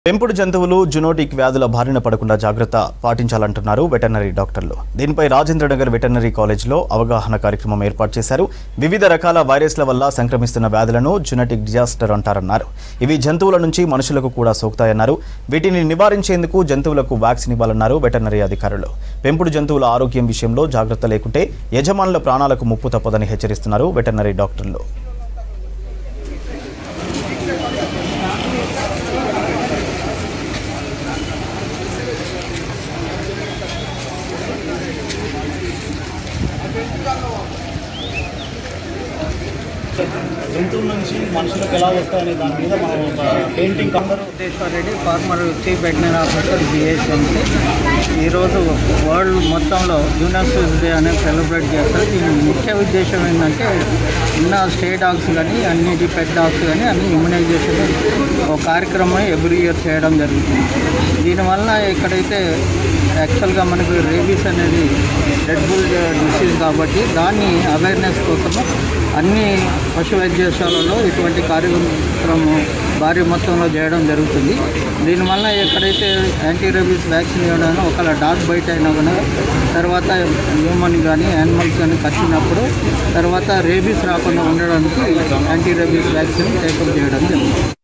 పెంపుడు జంతువులు జునోటిక్ వ్యాధుల బారిన పడకుండా జాగ్రత్త పాటించాలంటున్నారు వెటర్నరీ డాక్టర్లు దీనిపై రాజేంద్రనగర్ వెటర్నరీ కాలేజీలో అవగాహన కార్యక్రమం ఏర్పాటు చేశారు వివిధ రకాల వైరస్ల వల్ల సంక్రమిస్తున్న వ్యాధులను జునటిక్ డిజాస్టర్ అంటారన్నారు ఇవి జంతువుల నుంచి మనుషులకు కూడా సోకుతాయన్నారు వీటిని నివారించేందుకు జంతువులకు వ్యాక్సిన్ ఇవ్వాలన్నారు వెటర్నరీ అధికారులు పెంపుడు జంతువుల ఆరోగ్యం విషయంలో జాగ్రత్త లేకుంటే యజమానుల ప్రాణాలకు ముప్పు తప్పదని హెచ్చరిస్తున్నారు వెటర్నరీ డాక్టర్లు జంతువుల నుంచి మనుషులకు ఎలా వస్తాయనే దాని మీద మనం ఒక painting colour Venkateswara Reddy former chief veterinary officer BSMC ఈరోజు వరల్డ్ మొత్తంలో యూనెస్కోస్ డే అనేది సెలబ్రేట్ చేస్తారు దీని ముఖ్య ఉద్దేశం ఏంటంటే ఉన్న స్టే డాగ్స్ కానీ అన్నిటి పెట్ డాగ్స్ కానీ అన్ని ఇమ్యునైజేషన్ ఒక కార్యక్రమం ఎవ్రీ ఇయర్ చేయడం జరుగుతుంది దీనివల్ల ఎక్కడైతే యాక్చువల్గా మనకు రేబీస్ అనేది రెడ్ బుల్ డిసీజ్ కాబట్టి దాన్ని అవేర్నెస్ కోసము అన్ని పశు వైద్యశాలలో ఇటువంటి కార్యక్రమం భారీ మొత్తంలో చేయడం జరుగుతుంది దీనివల్ల ఎక్కడైతే యాంటీ రేబీస్ వ్యాక్సిన్ ఇవ్వడం ఒకవేళ డాగ్ బయట అయినా కూడా తర్వాత హ్యూమన్ కానీ యానిమల్స్ కానీ కట్టినప్పుడు తర్వాత రేబీస్ రాకుండా ఉండడానికి యాంటీ రేబీస్ వ్యాక్సిన్ టేకప్ చేయడం జరుగుతుంది